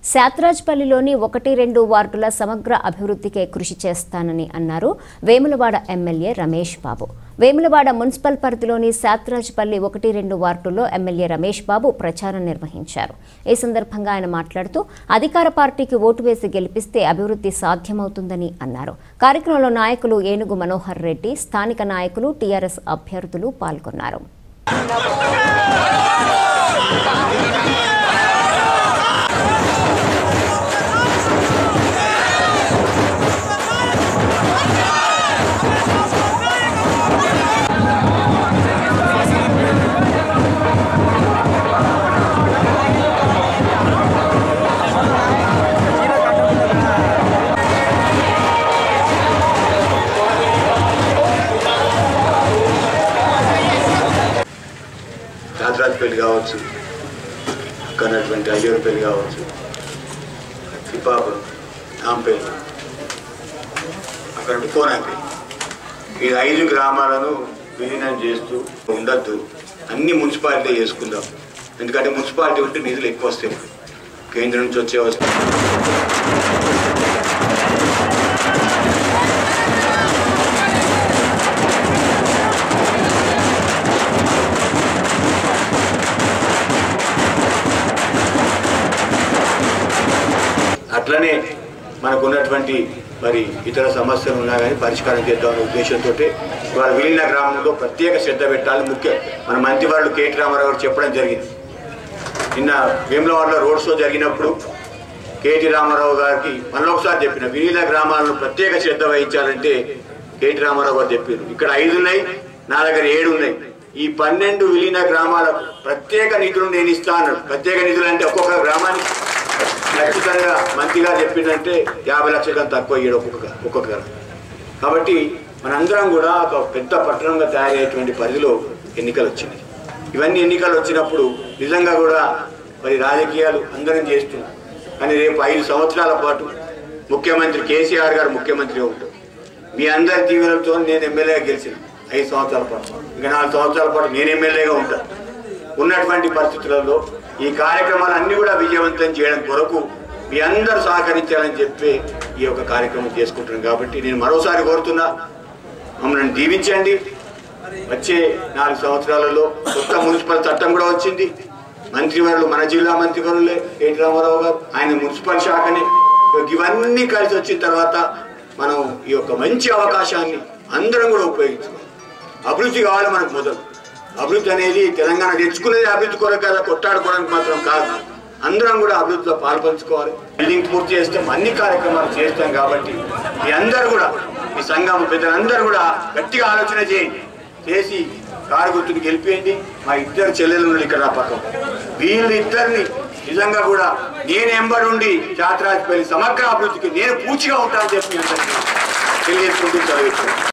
శాత్రాజ్పల్లిలోని ఒకటి రెండు వార్డుల సమగ్ర అభివృద్ధికే కృషి చేస్తానని అన్నారు వేములవాడ ఎమ్మెల్యే రమేష్ బాబు వేములవాడ మున్సిపల్ పరిధిలోని శాత్రాజ్పల్లి ఒకటి రెండు వార్డుల్లో ఎమ్మెల్యే రమేష్ బాబు ప్రచారం నిర్వహించారు ఈ సందర్భంగా ఆయన మాట్లాడుతూ అధికార పార్టీకి ఓటు వేసి గెలిపిస్తే అభివృద్ధి సాధ్యమవుతుందని అన్నారు కార్యక్రమంలో నాయకులు ఏనుగు మనోహర్ రెడ్డి స్థానిక నాయకులు టీఆర్ఎస్ అభ్యర్థులు పాల్గొన్నారు రాజరాజపల్లి కావచ్చు కన్నటువంటి అయ్యూరుపల్లి కావచ్చు తిప్పాపురం నాంపల్లి అక్కడ నుండి కోనాపల్లి ఈ ఐదు గ్రామాలను విలీనం చేస్తూ ఉండద్దు అన్ని మున్సిపాలిటీ చేసుకుందాం ఎందుకంటే మున్సిపాలిటీ ఉంటే నిధులు ఎక్కువ వస్తాయి కేంద్రం నుంచి వచ్చే వస్తాయి అట్లనే మనకు ఉన్నటువంటి మరి ఇతర సమస్యలు ఉన్నా కానీ పరిష్కారం చేద్దామనే ఉద్దేశంతో ఇవాళ విలీన గ్రామంలో ప్రత్యేక శ్రద్ధ పెట్టాలి ముఖ్యం మన మంత్రివాళ్ళు కేటీ రామారావు గారు చెప్పడం జరిగింది నిన్న వేములవాడలో రోడ్ షో జరిగినప్పుడు కేటీ రామారావు గారికి మళ్ళొకసారి చెప్పిన విలీన గ్రామాలను ప్రత్యేక శ్రద్ధ వహించాలంటే కేటీ రామారావు గారు చెప్పారు ఇక్కడ ఐదు ఉన్నాయి నా దగ్గర ఏడు ఉన్నాయి ఈ పన్నెండు విలీన గ్రామాలకు ప్రత్యేక నిధులు నేను ఇస్తాను ప్రత్యేక నిధులు అంటే ఒక్కొక్క గ్రామానికి ఖచ్చితంగా మంత్రిగా చెప్పిందంటే యాభై లక్షల కన్నా తక్కువ ఇయ్యడు ఒక్కొక్క ఒక్కొక్క గ్రామం. కాబట్టి మనందరం కూడా ఒక పెద్ద పట్టణంగా తయారయ్యేటువంటి పరిధిలో ఎన్నికలు వచ్చినాయి ఇవన్నీ ఎన్నికలు వచ్చినప్పుడు నిజంగా కూడా మరి రాజకీయాలు అందరం చేస్తున్నాం కానీ రేపు ఐదు సంవత్సరాల పాటు ముఖ్యమంత్రి కేసీఆర్ గారు ముఖ్యమంత్రిగా ఉంటారు మీ అందరి దీవెనలతో నేను ఎమ్మెల్యేగా గెలిచిన ఐదు సంవత్సరాల పాటు ఇంకా నాలుగు సంవత్సరాల పాటు నేను ఎమ్మెల్యేగా ఉంటాను ఉన్నటువంటి పరిస్థితులలో ఈ కార్యక్రమాలు అన్ని కూడా విజయవంతం చేయడం కొరకు మీ అందరూ సహకరించాలని చెప్పి ఈ యొక్క కార్యక్రమం చేసుకుంటున్నాం కాబట్టి నేను మరోసారి కోరుతున్నా మమ్మల్ని దీవించండి వచ్చే నాలుగు సంవత్సరాలలో కొత్త మున్సిపల్ చట్టం కూడా వచ్చింది మంత్రివర్యులు మన జిల్లా మంత్రివర్యులే కేటీ రామారావు గారు ఆయన మున్సిపల్ శాఖని ఇవన్నీ కలిసి వచ్చిన తర్వాత మనం ఈ యొక్క మంచి అవకాశాన్ని అందరం కూడా ఉపయోగించుకోవాలి అభివృద్ధి కావాలి మనకు మొదలు అభివృద్ధి అనేది తెలంగాణ తెచ్చుకునేది అభివృద్ధి కొరకు కదా కొట్టాడుకోవడానికి మాత్రం కాదు అందరం కూడా అభివృద్ధిలో పాల్పంచుకోవాలి బిల్డింగ్ పూర్తి చేస్తాం అన్ని కార్యక్రమాలు చేస్తాం కాబట్టి మీ అందరూ కూడా మీ సంఘం పెద్దలందరూ కూడా గట్టిగా ఆలోచన చేయండి చేసి కారు గుర్తుని గెలిపేయండి మా ఇద్దరు చెల్లెలు ఉన్నారు ఇక్కడ నా పక్కన వీళ్ళిద్దరిని నిజంగా కూడా నేను ఎంబడుండి జాతరాజపల్లి సమగ్ర అభివృద్ధికి నేను పూచిగా ఉంటానని చెప్పి మీ అందరికీ తెలియజేసుకుంటూ చదివిస్తాను